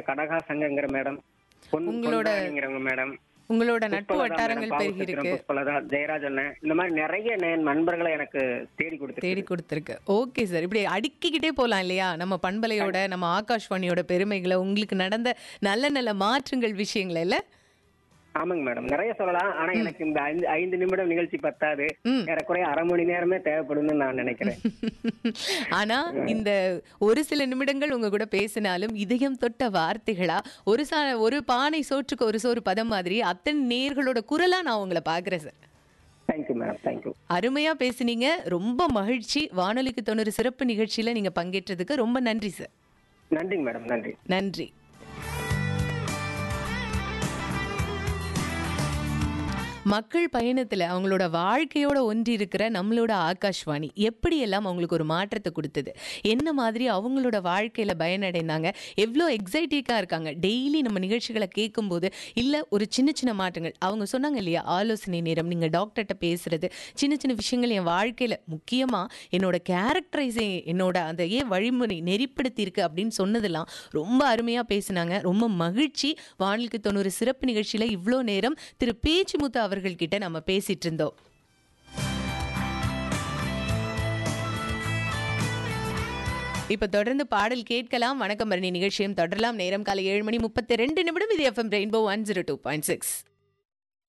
கடகா சங்கங்கிற madam பொன் உங்களோட- பொன்ராணிங்கிறவங்க madam உங்களோட நட்பு புஷ்பலதா வட்டாரங்கள் மேடம், பெருகி பாவசத்திரம் இருக்கு புஷ்பலதா ஜெயராஜ் அண்ணன் இந்த மாதிரி நிறைய நே- நண்பர்களை எனக்கு தேடி கொடுத்து தேடி கொடுத்துருக்கு ஓகே சார் இப்படி அடுக்கிக்கிட்டே போலாம் இல்லையா நம்ம பண்பலையோட நம்ம ஆகாஷ்வாணியோட பெருமைகளை உங்களுக்கு நடந்த நல்ல நல்ல மாற்றங்கள் விஷயங்களை இல்ல ஆமாங்க மேடம் நிறைய சொல்லலாம் ஆனா எனக்கு இந்த ஐந்து ஐந்து நிமிடம் நிகழ்ச்சி பத்தாது ம். ஏறக்குறைய அரை மணி நேரமே தேவைப்படும்னு நான் நினைக்கிறேன் ஆனா இந்த ஒரு சில நிமிடங்கள் உங்க கூட பேசினாலும் இதயம் தொட்ட வார்த்தைகளா ஒரு சா ஒரு பானை சோற்றுக்கு ஒரு சோறு பதம் மாதிரி அத்தனை நேர்களோட குரலா நான் உங்களை பாக்குறேன் சார் தேங்க்யூ மேடம் தேங்க்யூ அருமையா பேசுனீங்க ரொம்ப மகிழ்ச்சி வானொலிக்கு தொண்ணூறு சிறப்பு நிகழ்ச்சியில நீங்க பங்கேற்றதுக்கு ரொம்ப நன்றி சார் நன்றிங்க மேடம் நன்றி நன்றி மக்கள் பயணத்துல அவங்களோட வாழ்க்கையோட ஒன்றி இருக்கிற நம்மளோட ஆகாஷ்வாணி எப்படியெல்லாம் அவங்களுக்கு ஒரு மாற்றத்தை கொடுத்தது என்ன மாதிரி அவங்களோட வாழ்க்கையில பயனடைந்தாங்க எவ்வளோ எக்ஸைட்டிக்காக இருக்காங்க டெய்லி நம்ம நிகழ்ச்சிகளை கேட்கும்போது இல்லை ஒரு சின்ன சின்ன மாற்றங்கள் அவங்க சொன்னாங்க இல்லையா ஆலோசனை நேரம் நீங்கள் டாக்டர்கிட்ட பேசுறது சின்ன சின்ன விஷயங்கள் என் வாழ்க்கையில் முக்கியமாக என்னோட கேரக்டரைஸே என்னோட அந்த ஏன் வழிமுறை நெறிப்படுத்தி இருக்கு அப்படின்னு சொன்னதெல்லாம் ரொம்ப அருமையாக பேசினாங்க ரொம்ப மகிழ்ச்சி வானிலுக்கு தொண்ணூறு சிறப்பு நிகழ்ச்சியில் இவ்வளோ நேரம் திரு பேச்சுமுத்து அவர்கள் கிட்ட நம்ம பேசிட்டு இருந்தோம் இப்ப தொடர்ந்து பாடல் கேட்கலாம் வணக்கம் பரணி நிகழ்ச்சியும் தொடரலாம் நேரம் காலை ஏழு மணி முப்பத்தி ரெண்டு நிமிடம் இது FM Rainbow one zero two point six